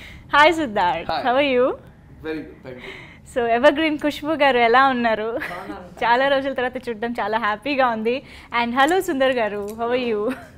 Hi Siddharth Hi. How you very good thank you so evergreen Khushbu గారు ఎలా ఉన్నారు చాలా రోజుల తర్వాత చూడడం చాలా హ్యాపీగా ఉంది అండ్ హలో సుందర్ గారు హవ్ యూ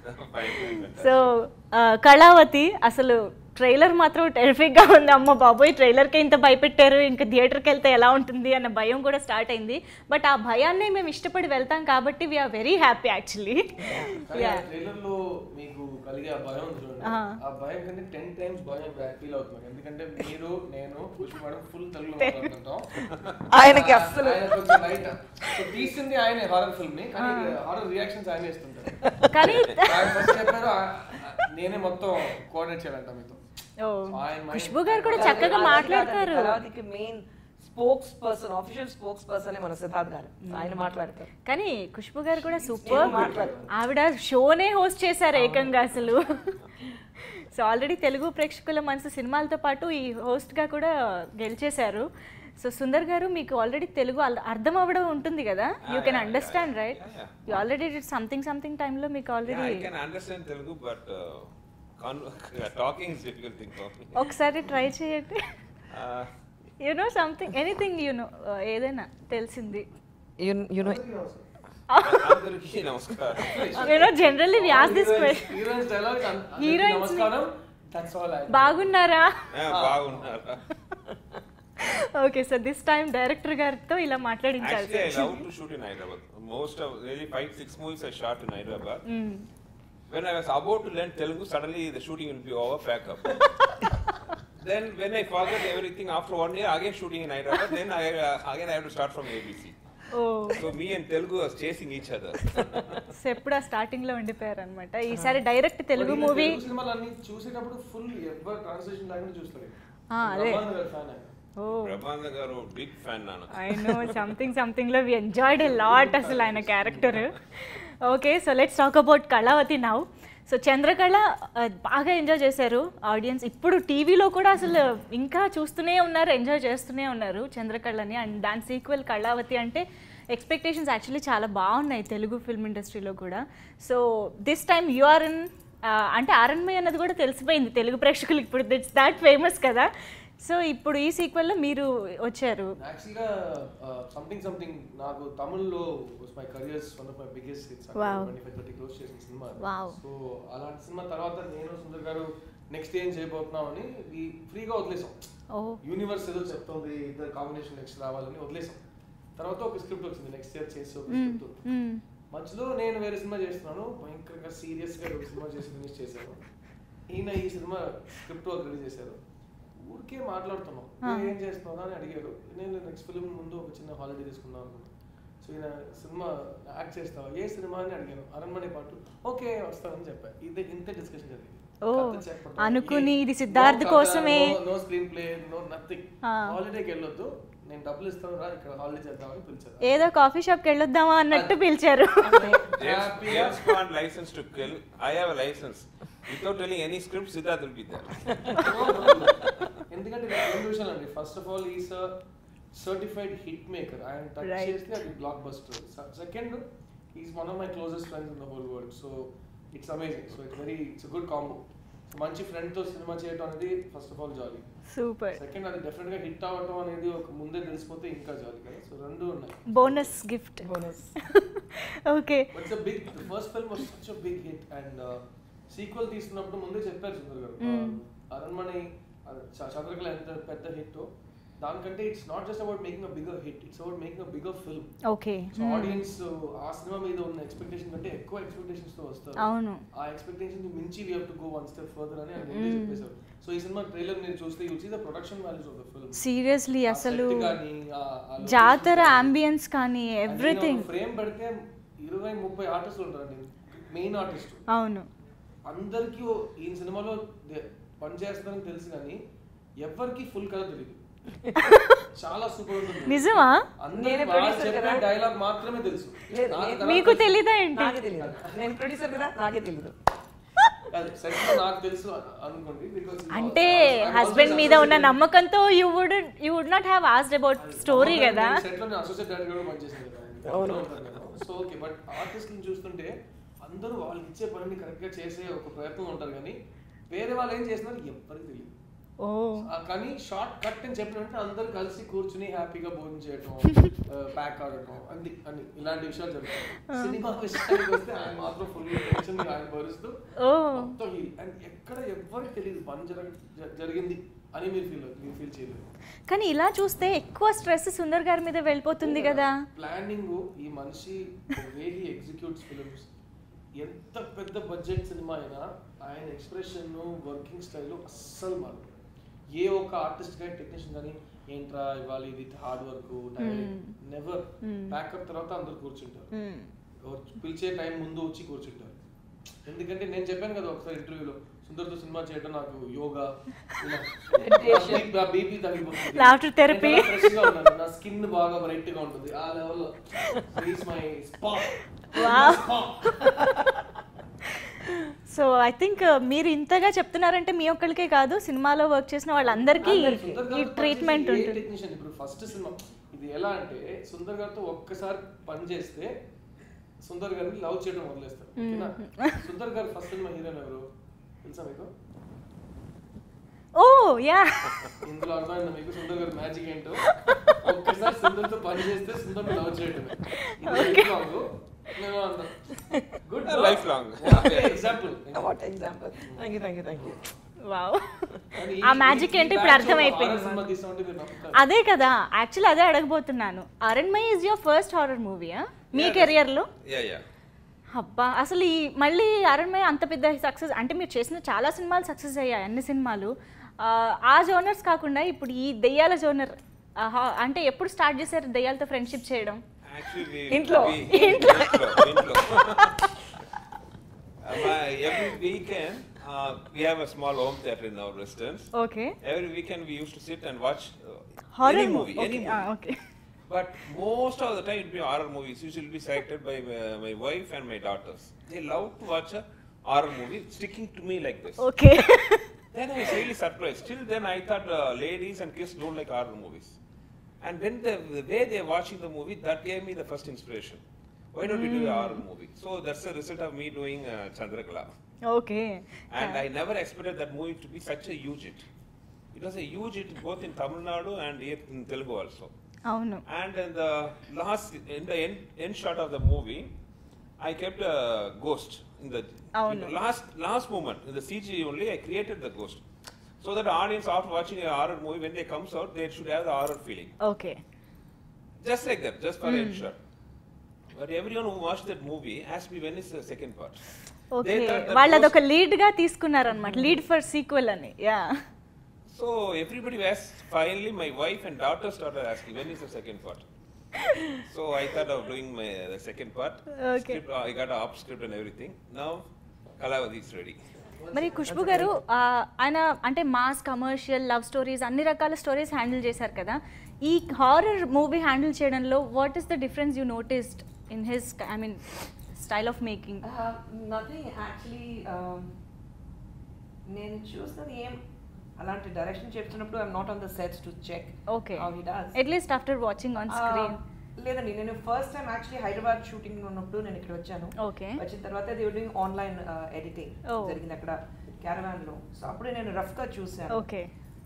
సో కళావతి అసలు ట్రైలర్ మాత్రం టెరిఫిక్గా ఉంది అమ్మ బాబోయ్ ట్రైలర్కి ఇంత భయపెట్టారు ఇంకా థియేటర్కి వెళ్తే ఎలా ఉంటుంది అన్న భయం కూడా స్టార్ట్ అయింది బట్ ఆ భయాన్ని మేము ఇష్టపడి వెళ్తాం కాబట్టి we are very happy actually yeah trailer లో మీకు కలిగే ఆ భయం ఉంది చూడండి ఆ. ఆ భయం కంటే టెన్ టైమ్స్ భయం ఫీల్ అవుతున్నాను ఎందుకంటే మీరు నేను పుష్ప మేడం ఫుల్ తెలుగులో మాట్లాడుతుంటాం ఆయనకి అస్సలు ఆయన కొంచెం లైట్ సో తీసింది ఆయన హారర్ ఫిల్మ్ ని కానీ హారర్ రియాక్షన్స్ ఆయన ఇస్తుంటారు కానీ ఆయన ఫస్ట్ చెప్పారు ఆ- ఆ- నేనే మొత్తం కోఆర్డినేట్ చేయాలంట మీతో ఓ ఆయన mind- ఖుష్బు గారు కూడా చక్కగా మాట్లాడతారు main spokesperson official spokesperson మన సిద్ధార్థ్ గారు ఆయన మాట్లాడతారు కానీ ఖుష్బు గారు కూడా సూపర్ మాట్లాడు. ఆవిడ షోనే హోస్ట్ చేశారు ఏకంగా అసలు సో ఆల్రెడీ తెలుగు ప్రేక్షకుల మనసు సినిమాలతో పాటు ఈ హోస్ట్గా కూడా గెలిచేశారు సో సుందర్ గారు మీకు ఆల్రెడీ తెలుగు అల్- అర్థం అవ్వడం ఉంటుంది కదా you can understand right you already something something టైంలో మీకు Yeah, already I can understand Telugu, but uh, con- talking is difficult thing for me. ఒకసారి ట్రై చేయండి Uh, you know something anything you know ఏదైనా తెలిసింది యునో అందరికీ నమస్కారం you know generally we ask this question heroines dialogue Heroines ని- నమస్కారం that's all I బాగున్నారా Yeah, బాగున్నారా okay so this time director గారితో ఇలా మాట్లాడించాలి Actually, I love to shoot in Hyderabad. Most of really five, six movies I shot in Hyderabad. When I was about to learn Telugu, suddenly the shooting will be over, pack up. then when I forget everything after one year, again shooting in Hyderabad, then I uh, again I have to start from ABC. ఓ So me and Telugu was chasing each other. So ఎప్పుడు ఆ starting లో ఉండిపోయారు అనమాట ఈసారి direct Telugu movie సినిమాలు అన్ని చూసేటప్పుడు ఫుల్ ఎవరు ట్రాన్స్లేషన్ లేకుండా చూస్తారు ఆ, అదే. ఫ్యాన్ ఆయన ఓ బ్రహ్మానంద గారు బిగ్ ఫ్యాన్ నాను ఐ నో సంథింగ్ సంథింగ్ లో వి ఎంజాయ్డ్ ఎ లాట్ అసలు ఆయన character okay so let's talk about Kalavathi now so Chandrakala ఆ, బాగా ఎంజాయ్ చేశారు ఆడియన్స్ ఇప్పుడు టీవీలో కూడా అసలు ఇంకా చూస్తూనే ఉన్నారు ఎంజాయ్ చేస్తూనే ఉన్నారు చంద్రకళని అండ్ దాని సీక్వెల్ కళావతి అంటే ఎక్స్పెక్టేషన్స్ యాక్చువల్లీ చాలా బాగున్నాయి తెలుగు ఫిల్మ్ ఇండస్ట్రీలో కూడా so this time you are in అంటే ఆర్ఎన్మై అన్నది కూడా తెలిసిపోయింది తెలుగు ప్రేక్షకులకు ఇప్పుడు దిట్స్ దాట్ ఫేమస్ కదా సో ఇప్పుడు ఈ సీక్వెల్లో మీరు వచ్చారు యాక్చువల్గా సంథింగ్ సంథింగ్ నాకు తమిళ్లో my careers one of my biggest hits Wow. Twenty five thirty close చేసిన సినిమా Wow. సో అలాంటి సినిమా తర్వాత నేను సుందర్ గారు నెక్స్ట్ ఏం చేయబోతున్నాం అని ఫ్రీగా వదిలేసాం ఓ యూనివర్స్ ఏదో చెప్తుంది ఇద్దరు కాంబినేషన్ నెక్స్ట్ రావాలని వదిలేసాం తర్వాత ఒక స్క్రిప్ట్ వచ్చింది నెక్స్ట్ ఇయర్ చేసి ఒక స్క్రిప్ట్ మధ్యలో నేను వేరే సినిమా చేస్తున్నాను భయంకరంగా సీరియస్ గా ఒక సినిమా చేసి ఫినిష్ చేశాను ఈయన ఈ సినిమా స్క్రిప్ట్ వర్క్ రెడీ చేశారు ఊరికే మాట్లాడుతున్నాం "నువ్వు ఏం చేస్తున్నావు అని అడిగారు నేను నెక్స్ట్ ఫిల్మ్ ముందు ఒక చిన్న హాలిడే తీసుకుందాం అనుకున్నాను సో ఈయన సినిమా యాక్ట్ చేస్తావా ఏ సినిమా అని అడిగాను అరణ్మణి పాటు ఓకే వస్తానని చెప్పా ఇది ఇంతే డిస్కషన్ జరిగింది ఓ, కథ చెప్పటం. అనుకుని ఏ- ఇది సిద్ధార్థ్ no కథ, కోసమే. no- no screenplay no nothing ఆ. హాలిడేకి వెళ్ళొద్దు నేను డబ్బులు ఇస్తాను రా ఇక్కడ హాలిడే చేద్దామని పిలిచారు ఏదో కాఫీ షాప్కి వెళ్ళొద్దామా అన్నట్టు పిలిచారు James, James Bond license to kill. I have a license. Without telling any script, Siddharth will be there. ఎందుకంటే ఇక్కడ రెండు విషయాలు అండి first of all is certified hit maker ఆయన టచ్ Right. చేస్తే అది blockbuster second is one of my closest friends in the whole world so it's amazing so it's very it's good combo మంచి friend తో సినిమా చేయడం అనేది first of all jolly super second అది definite గా hit అవ్వటం అనేది ఒక ముందే తెలిసిపోతే ఇంకా జాలీ కదా సో రెండు ఉన్నాయి bonus gift bonus okay but big first film was such a big hit and sequel తీస్తున్నప్పుడు ముందే చెప్పారు సుందర్ గారు Mm. అరణ్మణి చంద్రకళ ఎంత పెద్ద హిట్ దానికంటే it's not just about making a bigger hit it's about making a bigger film okay so audience ఆ సినిమా మీద ఉన్న ఎక్స్పెక్టేషన్ కంటే ఎక్కువ ఎక్స్పెక్టేషన్స్ తో వస్తారు అవును ఆ ఎక్స్పెక్టేషన్ మించి we have to go one step further అని ఆయన ముందే Mm. చెప్పేశారు సో ఈ సినిమా ట్రైలర్ మీరు చూస్తే you see the production values of the film seriously అసలు కానీ ఆ- ఆ location జాతర కానీ. అంబియన్స్ కానీ ఎవ్రీథింగ్ ఫ్రేమ్ పెడితే ఇరవై ముప్పై ఆర్టిస్టులు ఉంటారండి మెయిన్ ఆర్టిస్ట్ అవును అందరికీ ఓ- ఈ సినిమాలో దే- పని చేస్తారని తెలుసు కానీ ఎవరికి ఫుల్ కథ తెలియదు చాలా సూపర్ ఉంటుంది నిజమా అందరికీ నేనే వాళ్ళు producer చెప్పే కదా. డైలాగ్ మాత్రమే తెలుసు లేదు, నాకు నేను- తర్వాత మీకు తెలుసు. తెలీదా ఏంటి నాకే తెలియదు నేను ప్రొడ్యూసర్ కదా నాకే తెలియదు కాదు, set లో నాకు తెలుసు అ- అనుకోండి because it was- అంటే I was- I was husband just మీద ఉన్న associate- నమ్మకంతో you would you would not have asked about story అవును, కదా నేను set లో నేను అసోసియేట్ డైరెక్టర్ కూడా పనిచేసాను కదా అవును. సో ఓకే బట్ ఆర్టిస్ట్ని చూస్తుంటే అందరూ వాళ్ళు ఇచ్చే పనిని కరెక్ట్ గా చేసే ఒక ప్రయత్నం ఉంటారు కానీ వేరే వాళ్ళు ఏం చేస్తున్నారు ఎవరికి తెలియదు ఓ ఆ కానీ షార్ట్ కట్ అని చెప్పిన వెంటనే అందరూ కలిసి కూర్చుని హ్యాపీగా భోజనం చేయడం ప్యాక్ ఆడటం అన్ని అన్ని ఇలాంటి విషయాలు జరుగుతాయి సినిమా విషయానికి వస్తే ఆయన మాత్రం ఫుల్ టెన్షన్ ఆయన భరిస్తూ ఓ మొత్తం హీల్ అండ్ ఎక్కడ ఎవ్వరికి తెలియదు పని జరగ జ- జరిగింది అని మీరు ఫీల్ మీరు ఫీల్ చేయలేదు కానీ ఇలా చూస్తే ఎక్కువ స్ట్రెస్ సుందర్ గారి మీద వెళ్ళిపోతుంది కదా ప్లానింగ్ ఈ మనిషి వే హీ ఎగ్జిక్యూట్స్ ఫిల్మ్స్ ఎంత పెద్ద బడ్జెట్ సినిమా అయినా ఆయన ఎక్స్ప్రెషన్ వర్కింగ్ స్టైల్ అస్సలు మారు ఏ ఒక్క ఆర్టిస్ట్ కానీ టెక్నీషియన్ కానీ ఏంట్రా ఇవ్వాలి with hard work never backup తర్వాత అందరు కూర్చుంటారు మ్మ్. ఎవరు పిలిచే టైం ముందు వచ్చి కూర్చుంటారు ఎందుకంటే నేను చెప్పాను కదా ఒకసారి ఇంటర్వ్యూలో సుందర్తో సినిమా చేయడం నాకు యోగా బీపీ తగ్గిపోతుంది Laughter therapy. నేను చాలా fresh గా ఉన్నాను. నా స్కిన్ బాగా బ్రైట్ గా ఉంటుంది ఆ లెవెల్లో my spa so I think మీరు ఇంతగా చెప్తున్నారంటే మీ ఒక్కరికే కాదు సినిమాలో వర్క్ చేసిన వాళ్ళందరికీ ఈ ట్రీట్మెంట్ ఉంటుంది టెక్నీషియన్ ఇప్పుడు ఫస్ట్ సినిమా ఇది ఎలా అంటే సుందర్ గారితో ఒక్కసారి పని చేస్తే సుందర్ గారిని లవ్ చేయడం వదిలేస్తారు ఓకేనా సుందర్ గారు ఫస్ట్ సినిమా హీరోయిన్ ఎవరు తెలుసా మీకు ఓ యా ఇందులో అర్థమైందా మీకు సుందర్ గారి మ్యాజిక్ ఏంటో ఒక్కసారి సుందర్తో పని చేస్తే సుందర్ లవ్ చేయడమే ఇది లైఫ్ లాంగ్ నేను అంతా good Lifelong. Example what example thank you thank you thank you wow ఆ మ్యాజిక్ ఏంటో ఇప్పుడు అర్థమైపోయింది సినిమా తీసామంటే మీరు నమ్ముతారు అదే కదా యాక్చువల్లీ అదే అడగబోతున్నాను Aranmanai is your first horror మూవీయా మీ కెరియర్లో Yeah, yeah. అబ్బా అసలు ఈ మళ్ళీ అరణ్మయ అంత పెద్ద సక్సెస్ అంటే మీరు చేసిన చాలా సినిమాలు సక్సెస్ అయ్యాయి అన్ని సినిమాలు ఆ, ఆ జోనర్స్ కాకుండా ఇప్పుడు ఈ దెయ్యాల జోనర్ అంటే ఎప్పుడు స్టార్ట్ చేశారు దెయ్యాలతో ఫ్రెండ్షిప్ చేయడం Actually, we- ఇంట్లో. we- ఇంట్లో ఇంట్లో Uh, my- every weekend uh, we have a small home theater in our residence. ఓకే Every weekend we used to sit and watch uh, horror any movie, any movie. Okay But most of the time it will be horror movies. Usually be selected by uh, my wife and my daughters. They love to watch a horror movie, sticking to me like this. Okay Then I was really surprised. Till then I thought uh, ladies and kids don't like horror movies. And when the, the way they're watching the movie, that gave me the first inspiration. Why don't we do a horror movie? So that's the result of me doing uh, Chandrakala. Okay And I never expected that movie to be such a huge hit. It was a huge hit both in Tamil Nadu and here in Telugu also. అవును And in the last, in the end, end shot of the movie, I kept a ghost in the, Oh, in no. the last last moment in the CG only. I created the ghost, so that the audience after watching a horror movie, when they comes out, they should have the horror feeling, okay just like that, just for a shot. But everyone who watched that movie asked me when is the second part. Okay They thought that వాళ్ళు ghost- అదొక lead గా తీసుకున్నారనమాట lead for sequel అని yeah So everybody was finally my wife and daughter started asking when is the second part. so I thought of doing my the second part. Okay. Script, I got a up script and everything. Now Kalavati is ready. మరి ఖుష్బు గారు ఆ, ఆయన అంటే mass commercial love stories అన్ని రకాల stories handle చేశారు కదా ఈ హారర్ మూవీ హ్యాండిల్ చేయడంలో what is the difference you noticed in his I mean style of making nothing actually నేను చూసినది ఏం అలాంటి డైరెక్షన్ చెప్తున్నప్పుడు I'm not on the sets to check okay how he does at least after watching on screen లేదండి నేను first time actually Hyderabad shooting ఉన్నప్పుడు నేను ఇక్కడ వచ్చాను ఓకే వచ్చిన తర్వాత they doing online editing Oh. జరిగింది అక్కడ క్యారవాన్ లో సో అప్పుడే నేను రఫ్ గా చూసాను ఓకే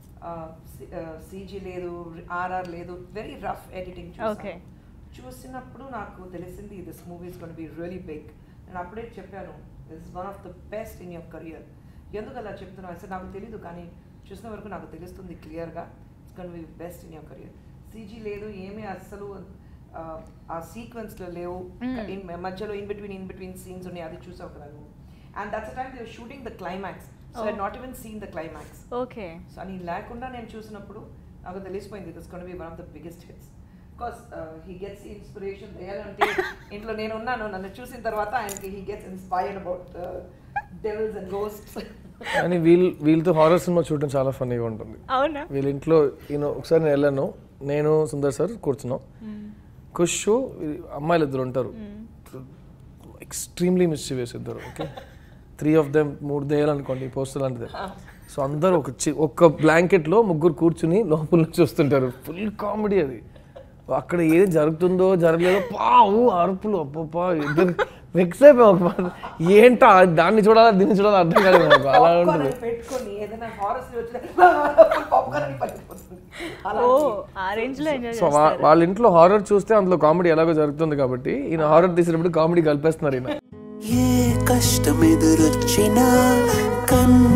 సీజీ లేదు ఆర్ఆర్ లేదు వెరీ రఫ్ ఎడిటింగ్ Okay. చూసినప్పుడు నాకు తెలిసింది this movies gonna be really big నేను అప్పుడే చెప్పాను this is one of the best in your career ఎందుకు అలా చెప్తున్నావు అసలు నాకు తెలీదు కానీ చూసిన వరకు నాకు తెలుస్తుంది క్లియర్గా it's gonna be best in your career CG లేదు ఏమీ అస్సలు ఆ, ఆ సీక్వెన్స్లో లేవు Mm. In- మధ్యలో in between in between scenes ఉన్నాయి అది చూసావు కదా నువ్వు and that's time they shooting the climax so I Oh. Not even seen the climax okay so అని లేకుండా నేను చూసినప్పుడు నాకు తెలిసిపోయింది this gonna be one of the biggest hits because he gets inspiration అంటే ఇంట్లో నేను ఉన్నాను నన్ను చూసిన తర్వాత ఆయనకి he gets inspired about devils and ghosts కానీ వీళ్ళు వీళ్ళతో హారర్ సినిమా చూడటం చాలా ఫన్నీగా ఉంటుంది అవునా వీళ్ళ ఇంట్లో ఈయన ఒకసారి నేను వెళ్ళాను నేను సుందర్ సార్ కూర్చున్నాం కుష్ అమ్మాయిలు ఇద్దరు ఉంటారు ఎక్స్ట్రీమ్లీ మిస్చివియస్ ఇద్దరు ఓకే త్రీ ఆఫ్ దెమ్ మూడు దేయాలనుకోండి పోస్టర్ లాంటిది సో అందరూ ఒక చి ఒక్క బ్లాంకెట్లో ముగ్గురు కూర్చుని లోపల నుంచి చూస్తుంటారు ఫుల్ కామెడీ అది అక్కడ ఏం జరుగుతుందో జరగలేదో పావు అరుపులు అప్పప్పా ఇద్దరు వెక్స్ అయిపోయి ఒక మాట, ఏంటా దాన్ని చూడాలా దీన్ని చూడాలా అర్థం కాలేదు నాకు అలా Popcorn ఉంటుంది అని పెట్టుకొని ఏదైనా హారస్ వచ్చిన పాప్కార్న్ అని పడిపోతుంది అలా ఓ ఆ రేంజ్ లో ఎంజాయ్ సో వా- వాళ్ళ ఇంట్లో హారర్ చూస్తే అందులో కామెడీ ఎలాగో జరుగుతుంది కాబట్టి ఈయన హారర్ తీసినప్పుడు కామెడీ కలిపేస్తున్నారు ఈయన ఏ కష్టం ఎదురొచ్చినా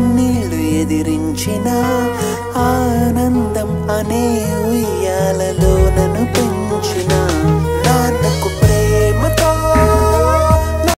కన్నీళ్లు ఎదిరించినా ఆనందం అనే ఉయ్యాలలో